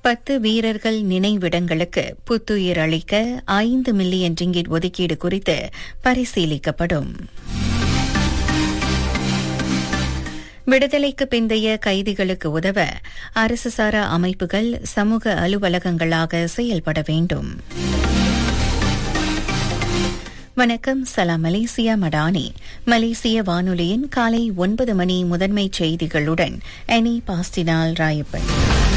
பத்து வீரர்கள் நினைவிடங்களுக்கு புத்துயிர் அளிக்க ஐந்து மில்லியன் ரிங்கிட் ஒதுக்கீடு குறித்து பரிசீலிக்கப்படும் விடுதலைக்கு பிந்தைய கைதிகளுக்கு உதவ அரசு சாரா அமைப்புகள் சமூக அலுவலகங்களாக செயல்பட வேண்டும் வணக்கம் சலாம் மலேசியா மடானி மலேசிய வானொலியின் காலை ஒன்பது மணி முதன்மை செய்திகளுடன் எனி பாஸ்டினால் ராயப்பன்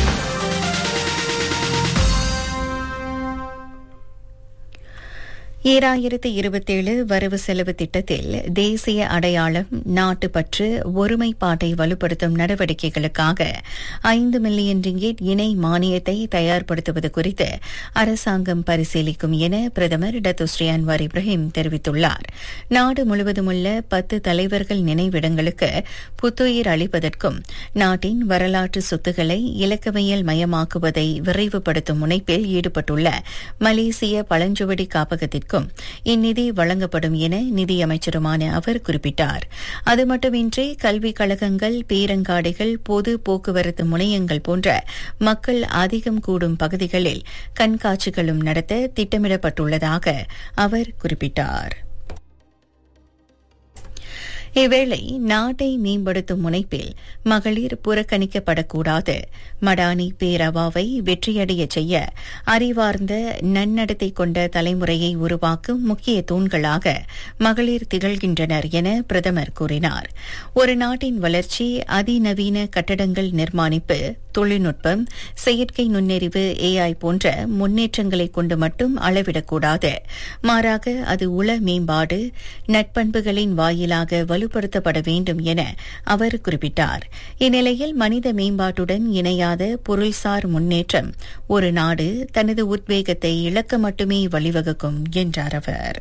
ஈராயிரத்து இருபத்தேழு வரவு செலவு திட்டத்தில் தேசிய அடையாளம் நாட்டுப்பற்று ஒருமைப்பாட்டை வலுப்படுத்தும் நடவடிக்கைகளுக்காக ஐந்து மில்லியன் ரிங்கிட் இணை மானியத்தை தயார்படுத்துவது குறித்து அரசாங்கம் பரிசீலிக்கும் என பிரதமர் டத்துஸ்ரீ அன்வார் இப்ராஹிம் தெரிவித்துள்ளார் நாடு முழுவதும் உள்ள பத்து தலைவர்கள் நினைவிடங்களுக்கு புத்துயிர் அளிப்பதற்கும் நாட்டின் வரலாற்று சொத்துக்களை இலக்கவியல் மயமாக்குவதை விரைவுபடுத்தும் முனைப்பில் ஈடுபட்டுள்ள மலேசிய பழஞ்சுவடி காப்பகத்திற்கு பணிகளுக்கும் இந்நிதி வழங்கப்படும் என நிதியமைச்சருமான அவர் குறிப்பிட்டார் அது மட்டுமின்றி கல்விக் கழகங்கள் பேரங்காடிகள் பொது போக்குவரத்து முனையங்கள் போன்ற மக்கள் அதிகம் கூடும் பகுதிகளில் கண்காட்சிகளும் நடத்த திட்டமிடப்பட்டுள்ளதாக அவர் குறிப்பிட்டார் இவ்வேளை நாட்டை மேம்படுத்தும் முனைப்பில் மகளிர் புறக்கணிக்கப்படக்கூடாது மடானி பேரவாவை வெற்றியடைய செய்ய அறிவார்ந்த நன்னடத்தை கொண்ட தலைமுறையை உருவாக்கும் முக்கிய தூண்களாக மகளிர் திகழ்கின்றனர் என பிரதமர் கூறினார் ஒரு நாட்டின் வளர்ச்சி அதிநவீன கட்டடங்கள் நிர்மாணிப்பு தொழில்நுட்பம் செயற்கை நுண்ணறிவு ஏஐ போன்ற முன்னேற்றங்களை கொண்டு மட்டும் அளவிடக்கூடாது மாறாக அது உள மேம்பாடு நட்பண்புகளின் வாயிலாக வலுப்படுத்தப்பட வேண்டும் என அவர் குறிப்பிட்டார் இந்நிலையில் மனித மேம்பாட்டுடன் இணையாத பொருள்சார் முன்னேற்றம் ஒரு நாடு தனது உத்வேகத்தை இழக்க மட்டுமே வழிவகுக்கும் என்றார் அவர்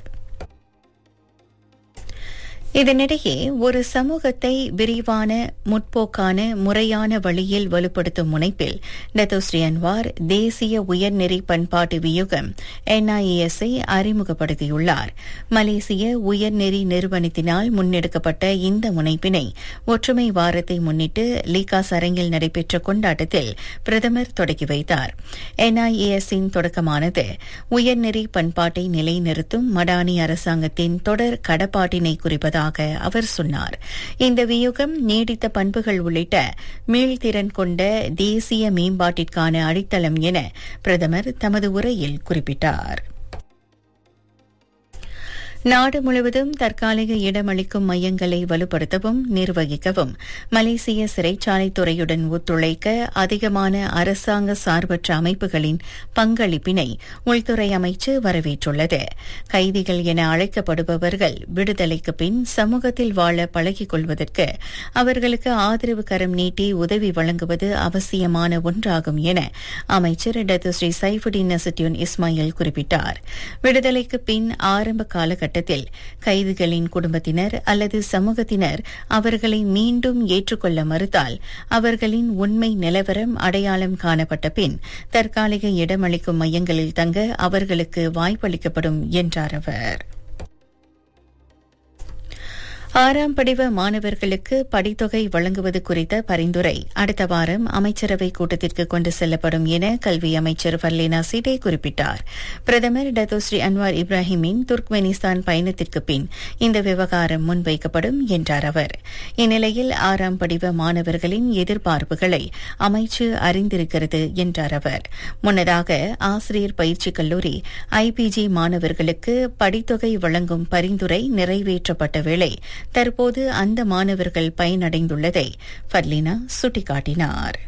இதனிடையே ஒரு சமூகத்தை விரிவான முற்போக்கான முறையான வழியில் வலுப்படுத்தும் முனைப்பில் டத்தோஸ்ரீ அன்வார் தேசிய உயர்நெறி பண்பாட்டு வியூகம் என்ஐஏஎஸ்ஐ அறிமுகப்படுத்தியுள்ளார் மலேசிய உயர்நெறி நிறுவனத்தினால் முன்னெடுக்கப்பட்ட இந்த முனைப்பினை ஒற்றுமை வாரத்தை முன்னிட்டு லீகாஸ் அரங்கில் நடைபெற்ற கொண்டாட்டத்தில் பிரதமர் தொடக்கி வைத்தார் என்ஐஏஎஸ்ஸின் தொடக்கமானது உயர்நெறி பண்பாட்டை நிலைநிறுத்தும் மடானி அரசாங்கத்தின் தொடர் கடப்பாட்டினை குறிப்பதாக உள்ளதாக அவர் சொன்னார் இந்த வியூகம் நீடித்த பண்புகள் உள்ளிட்ட மீள்திறன் கொண்ட தேசிய மேம்பாட்டிற்கான அடித்தளம் என பிரதமர் தமது உரையில் குறிப்பிட்டார் நாடு முழுவதும் தற்காலிக இடமளிக்கும் மையங்களை வலுப்படுத்தவும் நிர்வகிக்கவும் மலேசிய சிறைச்சாலை துறையுடன் ஒத்துழைக்க அதிகமான அரசாங்க சார்பற்ற அமைப்புகளின் பங்களிப்பினை உள்துறை அமைச்சு வரவேற்றுள்ளது கைதிகள் என அழைக்கப்படுபவர்கள் விடுதலைக்கு பின் சமூகத்தில் வாழ பழகிக் கொள்வதற்கு அவர்களுக்கு ஆதரவு கரம் நீட்டி உதவி வழங்குவது அவசியமான ஒன்றாகும் என அமைச்சர் Datuk Seri Saifuddin Nasution Ismail குறிப்பிட்டார் விடுதலைக்கு பின் ஆரம்ப காலகட்டத்தில் கைதிகளின் குடும்பத்தினர் அல்லது சமூகத்தினர் அவர்களை மீண்டும் ஏற்றுக்கொள்ள மறுத்தால் அவர்களின் உண்மை நிலவரம் அடையாளம் காணப்பட்ட பின் தற்காலிக இடமளிக்கும் மையங்களில் தங்க அவர்களுக்கு வாய்ப்பளிக்கப்படும் என்றார் அவர் ஆறாம் படிவ மாணவர்களுக்கு படித்தொகை வழங்குவது குறித்த பரிந்துரை அடுத்த வாரம் அமைச்சரவை கூட்டத்திற்கு கொண்டு செல்லப்படும் என கல்வி அமைச்சர் ஃபர்லேனா சிடே குறிப்பிட்டார் பிரதமர் டத்தோஸ்ரீ அன்வார் இப்ராஹிமின் துர்க்மெனிஸ்தான் பயணத்திற்கு பின் இந்த விவகாரம் முன்வைக்கப்படும் என்றார் அவர் இந்நிலையில் ஆறாம் படிவ மாணவர்களின் எதிர்பார்ப்புகளை அமைச்சு அறிந்திருக்கிறது என்றார் அவர் முன்னதாக ஆசிரியர் பயிற்சி கல்லூரி ஐபிஜி மாணவர்களுக்கு படித்தொகை வழங்கும் பரிந்துரை நிறைவேற்றப்பட்ட வேளை தற்போது அந்த மாணவர்கள் பயனடைந்துள்ளதை ஃபர்லினா சுட்டிக்காட்டினார்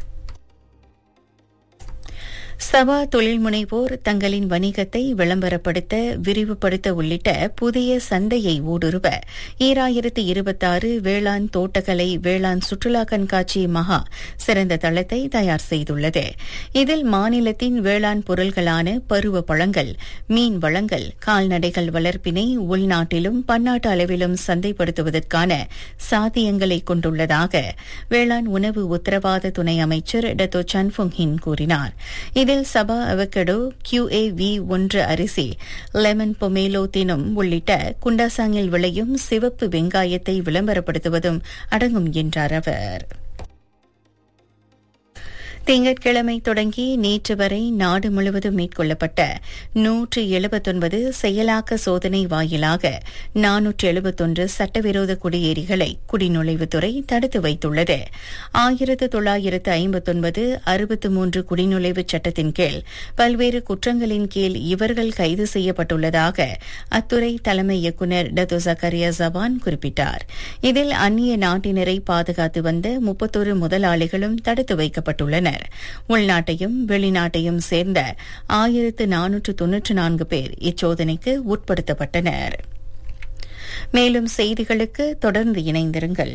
சபா தொழில் முனைவோர் தங்களின் வணிகத்தை விளம்பரப்படுத்த விரிவுபடுத்த உள்ளிட்ட புதிய சந்தையை ஊடுருவ ஈராயிரத்து இருபத்தாறு வேளாண் தோட்டக்கலை வேளாண் சுற்றுலா கண்காட்சி மகா சிறந்த தளத்தை தயார் செய்துள்ளது இதில் மாநிலத்தின் வேளாண் பொருள்களான பருவ பழங்கள் மீன் வளங்கள் கால்நடைகள் வளர்ப்பினை உள்நாட்டிலும் பன்னாட்டு அளவிலும் சந்தைப்படுத்துவதற்கான சாத்தியங்களை கொண்டுள்ளதாக வேளாண் உணவு உத்தரவாத துணை அமைச்சர் டத்தோ சன்ஃபுங் ஹின் கூறினார் இதில் சபா அவகடோ கியூஏ வி ஒன்று அரிசி லெமன் பொமேலோ தினம் உள்ளிட்ட குண்டாசாங்கில் விளையும் சிவப்பு வெங்காயத்தை விளம்பரப்படுத்துவதும் அடங்கும் என்றார் அவர் திங்கட்கிழமை தொடங்கி நேற்று வரை நாடு முழுவதும் மேற்கொள்ளப்பட்ட நூற்று எழுபத்தொன்பது செயலாக்க சோதனை வாயிலாக நானூற்று எழுபத்தொன்று சட்டவிரோத குடியேறிகளை குடிநுழைவுத்துறை தடுத்து வைத்துள்ளது ஆயிரத்து தொள்ளாயிரத்து ஐம்பத்தொன்பது அறுபத்து மூன்று குடிநுழைவு சட்டத்தின் கீழ் பல்வேறு குற்றங்களின் கீழ் இவர்கள் கைது செய்யப்பட்டுள்ளதாக அத்துறை தலைமை இயக்குநர் டத்து ஜக்கரியா ஜபான் குறிப்பிட்டார் இதில் அந்நிய நாட்டினரை பாதுகாத்து வந்த முப்பத்தொரு முதலாளிகளும் தடுத்து வைக்கப்பட்டுள்ளனர் உள்நாட்டையும் வெளிநாட்டையும் சேர்ந்த ஆயிரத்து நானூற்று தொன்னூற்று நான்கு பேர் இச்சோதனைக்கு உட்படுத்தப்பட்டனர் மேலும் செய்திகளுக்கு தொடர்ந்து இணைந்திருங்கள்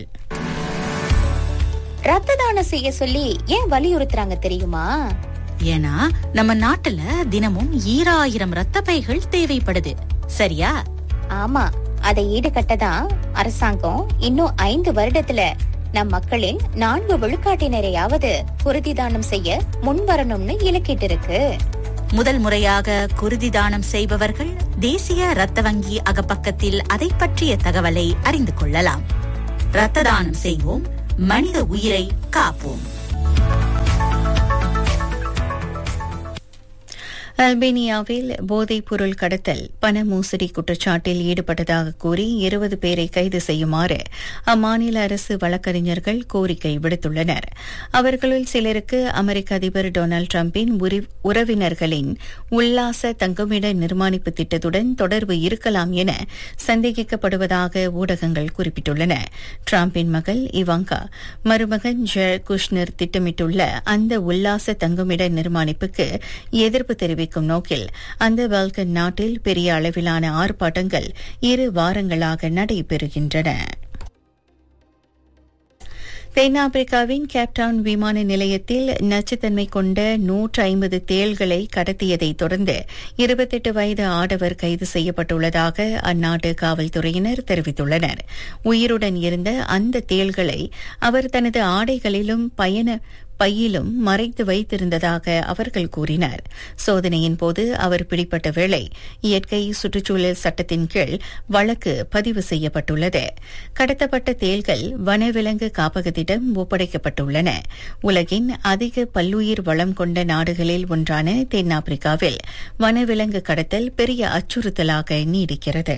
ரத்த தானம் செய்ய சொல்லி ஏன் வலியுறுத்துறாங்க தெரியுமா ஏன்னா நம்ம நாட்டுல தினமும் ஈராயிரம் ரத்த பைகள் தேவைப்படுது சரியா ஆமா அதை ஈடுகட்ட தான் அரசாங்கம் இன்னும் ஐந்து வருடத்துல நம் மக்களின் நான்கு விழுக்காட்டினரையாவது குருதி தானம் செய்ய முன்வரணும்னு இலக்கிட்டு இருக்கு முதல் முறையாக குருதி தானம் செய்பவர்கள் தேசிய ரத்த வங்கி அகப்பக்கத்தில் அதை பற்றிய தகவலை அறிந்து கொள்ளலாம் ரத்த தானம் செய்வோம் மனித உயிரை காப்போம் அல்பேனியாவில் போதைப் பொருள் கடத்தல் பண மோசடி குற்றச்சாட்டில் ஈடுபட்டதாக கூறி இருபது பேரை கைது செய்யுமாறு அம்மாநில அரசு வழக்கறிஞர்கள் கோரிக்கை விடுத்துள்ளனர் அவர்களுள் சிலருக்கு அமெரிக்க அதிபர் டொனால்டு டிரம்பின் உறவினர்களின் உல்லாச தங்குமிட நிர்மாணிப்பு திட்டத்துடன் தொடர்பு இருக்கலாம் என சந்தேகிக்கப்படுவதாக ஊடகங்கள் குறிப்பிட்டுள்ளன டிரம்பின் மகள் இவாங்கா மருமகன் ஜெ குஷ்னர் திட்டமிட்டுள்ள அந்த உல்லாச தங்குமிட நிர்மாணிப்புக்கு எதிர்ப்பு தெரிவிக்கும் நோக்கில் அந்த பால்கன் நாட்டில் பெரிய அளவிலான ஆர்ப்பாட்டங்கள் இரு வாரங்களாக நடைபெறுகின்றன தென்னாப்பிரிக்காவின் கேப்டவுன் விமான நிலையத்தில் நச்சுத்தன்மை கொண்ட நூற்று ஐம்பது தேள்களை கடத்தியதை தொடர்ந்து இருபத்தெட்டு வயது ஆடவர் கைது செய்யப்பட்டுள்ளதாக அந்நாட்டு காவல்துறையினர் தெரிவித்துள்ளனர் உயிருடன் இருந்த அந்த தேள்களை அவர் தனது ஆடைகளிலும் பயண பையிலும் மறைத்து வைத்திருந்ததாக அவர்கள் கூறினர் சோதனையின் போது அவர் பிடிப்பட்ட வேளை இயற்கை சுற்றுச்சூழல் சட்டத்தின் கீழ் வழக்கு பதிவு செய்யப்பட்டுள்ளது கடத்தப்பட்ட தேள்கள் வனவிலங்கு காப்பகத்திடம் ஒப்படைக்கப்பட்டுள்ளன உலகின் அதிக பல்லுயிர் வளம் கொண்ட நாடுகளில் ஒன்றான தென்னாப்பிரிக்காவில் வனவிலங்கு கடத்தல் பெரிய அச்சுறுத்தலாக நீடிக்கிறது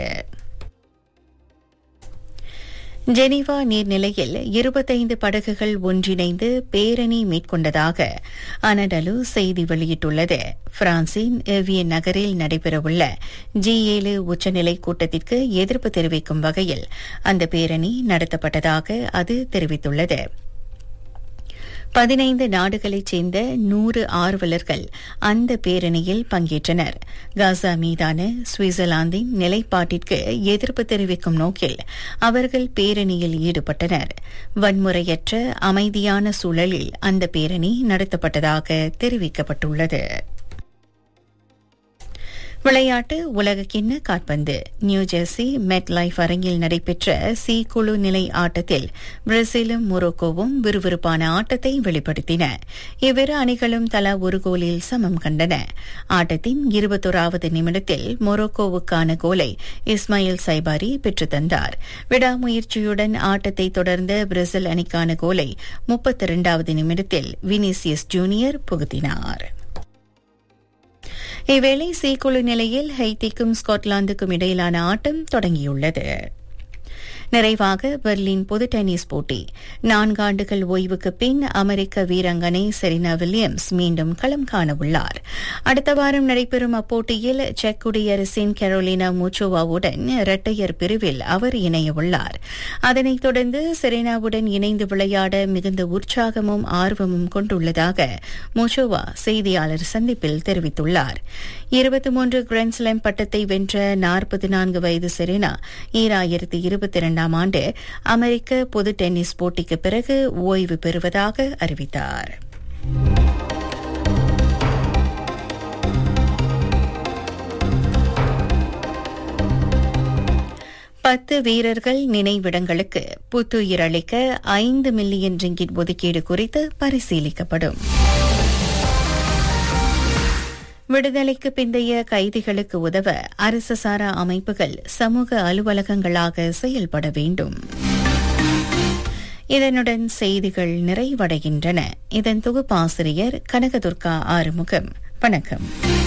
ஜெனீவா நீர்நிலையில் இருபத்தைந்து படகுகள் ஒன்றிணைந்து பேரணி மேற்கொண்டதாக அனடலு செய்தி வெளியிட்டுள்ளது பிரான்சின் எவியன் நகரில் நடைபெறவுள்ள ஜி ஏழு உச்சநிலை கூட்டத்திற்கு எதிர்ப்பு தெரிவிக்கும் வகையில் அந்த பேரணி நடத்தப்பட்டதாக அது தெரிவித்துள்ளது பதினைந்து நாடுகளைச் சேர்ந்த நூறு ஆர்வலர்கள் அந்த பேரணியில் பங்கேற்றனர் காசா மீதான சுவிட்சர்லாந்தின் நிலைப்பாட்டிற்கு எதிர்ப்பு தெரிவிக்கும் நோக்கில் அவர்கள் பேரணியில் ஈடுபட்டனர் வன்முறையற்ற அமைதியான சூழலில் அந்த பேரணி நடத்தப்பட்டதாக தெரிவிக்கப்பட்டுள்ளது விளையாட்டு உலகக்கிண்ண காட்பந்து நியூஜெர்சி மெட் லைஃப் அரங்கில் நடைபெற்ற சி குழு நிலை ஆட்டத்தில் பிரேசிலும் மொரோக்கோவும் விறுவிறுப்பான ஆட்டத்தை வெளிப்படுத்தின இவ்விரு அணிகளும் தலா ஒரு கோலில் சமம் கண்டன ஆட்டத்தின் இருபத்தோராவது நிமிடத்தில் மொரோக்கோவுக்கான கோலை இஸ்மாயில் சைபாரி பெற்றுத்தந்தார் விடாமுயற்சியுடன் ஆட்டத்தை தொடர்ந்த பிரேசில் அணிக்கான கோலை முப்பத்தி இரண்டாவது நிமிடத்தில் வினிசியஸ் ஜூனியர் புகுத்தினார் இவ்வேளை சி குழு நிலையில் ஹைத்திக்கும் ஸ்காட்லாந்துக்கும் இடையிலான ஆட்டம் தொடங்கியுள்ளது நிறைவாக பெர்லின் பொது டென்னிஸ் போட்டி நான்காண்டுகள் ஓய்வுக்கு பின் அமெரிக்க வீராங்கனை செரினா வில்லியம்ஸ் மீண்டும் களம் காணவுள்ளார் அடுத்த வாரம் நடைபெறும் அப்போட்டியில் செக் குடியரசின் கரோலினா மூச்சோவாவுடன் இரட்டையர் பிரிவில் அவர் இணையவுள்ளார் அதனைத் தொடர்ந்து செரீனாவுடன் இணைந்து விளையாட மிகுந்த உற்சாகமும் ஆர்வமும் கொண்டுள்ளதாக மூச்சோவா செய்தியாளர் சந்திப்பில் தெரிவித்துள்ளார் இருபத்தி மூன்று கிராண்ட்ஸ்லாம் பட்டத்தை வென்ற நாற்பத்தி நான்கு வயது செரீனா ஈராயிரத்தி இருபத்தி இரண்டாம் ஆண்டு அமெரிக்க பொது டென்னிஸ் போட்டிக்கு பிறகு ஓய்வு பெறுவதாக அறிவித்தார் பத்து வீரர்கள் நினைவிடங்களுக்கு புத்துயிர் அளிக்க ஐந்து மில்லியன் ரிங்கிட் ஒதுக்கீடு குறித்து பரிசீலிக்கப்படும் விடுதலைக்கு பிந்தைய கைதிகளுக்கு உதவ அரசு சாரா அமைப்புகள் சமூக அலுவலகங்களாக செயல்பட வேண்டும் இதனுடன் செய்திகள் நிறைவடைகின்றன இதன் தொகுப்பாசிரியர் கனகதுர்கா ஆறுமுகம் வணக்கம்